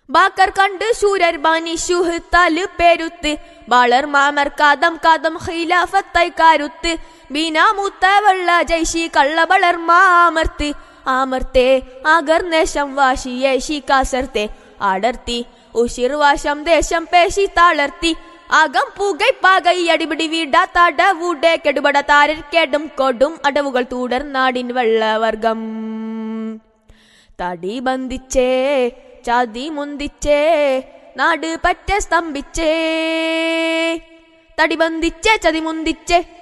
ബാക്കർ കണ്ട് ശൂരർ ബാനി ശുഹത്താല് പെരുത്ത് ബാളർ മാമർ കാതം കാതം ഖിലാഫത്തായി കാരുത്ത് ബീനാമൂത്ത വെള്ള ജൈഷി കള്ളബളർ മാമർത്ത് ആമർത്തെ ആകർനേശം വാശിയേശി കാസർത്തെ അടർത്തി ഉഷിർവാശം ദേശം പേശി താളർത്തി അകം പുകൈ പകൈ അടിപിടി വീടാ തടവുടെ കെടുപട താരർ കെടും കൊടും അടവുകൾ തുടർ നാടിൻ വെള്ളവർഗം തടി ബന്ധിച്ചേ ചതി മുന്തിച്ചേ നാട് പറ്റ സ്തംഭിച്ചേ തടി ബന്ധിച്ചേ ചതി മുന്തിച്ചേ